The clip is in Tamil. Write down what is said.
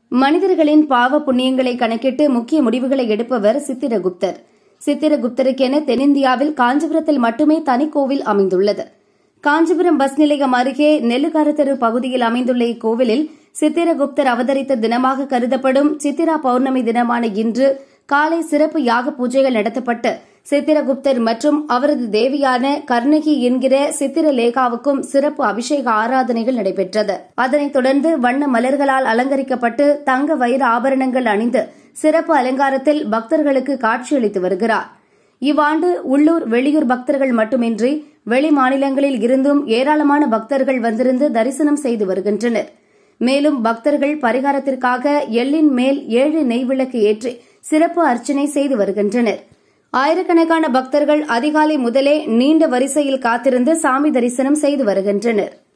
மனிதர்களின் பாவ புண்ணியங்களை கணக்கிட்டு முக்கிய முடிவுகளை எடுப்பவர் சித்திரகுப்தர் சித்திரகுப்தருக்கென தென்னிந்தியாவில் காஞ்சிபுரத்தில் மட்டுமே தனிக்கோவில் அமைந்துள்ளது காஞ்சிபுரம் பஸ் நிலையம் அருகே நெல்லுக்காரத்தெரு பகுதியில் அமைந்துள்ள இக்கோவிலில் சித்திரகுப்தர் அவதரித்த தினமாக கருதப்படும் சித்திரா பௌர்ணமி தினமான இன்று காலை சிறப்பு யாக பூஜைகள் நடத்தப்பட்டு சித்திரகுப்தர் மற்றும் அவரது தேவியான கர்ணகி என்கிற சித்திரலேகாவுக்கும் சிறப்பு அபிஷேக ஆராதனைகள் நடைபெற்றது அதனைத் தொடர்ந்து வண்ண மலர்களால் அலங்கரிக்கப்பட்டு தங்க வைர ஆபரணங்கள் அணிந்து சிறப்பு அலங்காரத்தில் பக்தர்களுக்கு காட்சியளித்து வருகிறார் இவ்வாண்டு உள்ளூர் வெளியூர் பக்தர்கள் மட்டுமின்றி வெளி மாநிலங்களில் இருந்தும் ஏராளமான பக்தர்கள் வந்திருந்து தரிசனம் செய்து வருகின்றனர் மேலும் பக்தர்கள் பரிகாரத்திற்காக எள்ளின் மேல் ஏழு நெய்விளக்கு ஏற்றி சிறப்பு அர்ச்சனை செய்து வருகின்றனர் ஆயிரக்கணக்கான பக்தர்கள் அதிகாலை முதலே நீண்ட வரிசையில் காத்திருந்து சாமி தரிசனம் செய்து வருகின்றனர்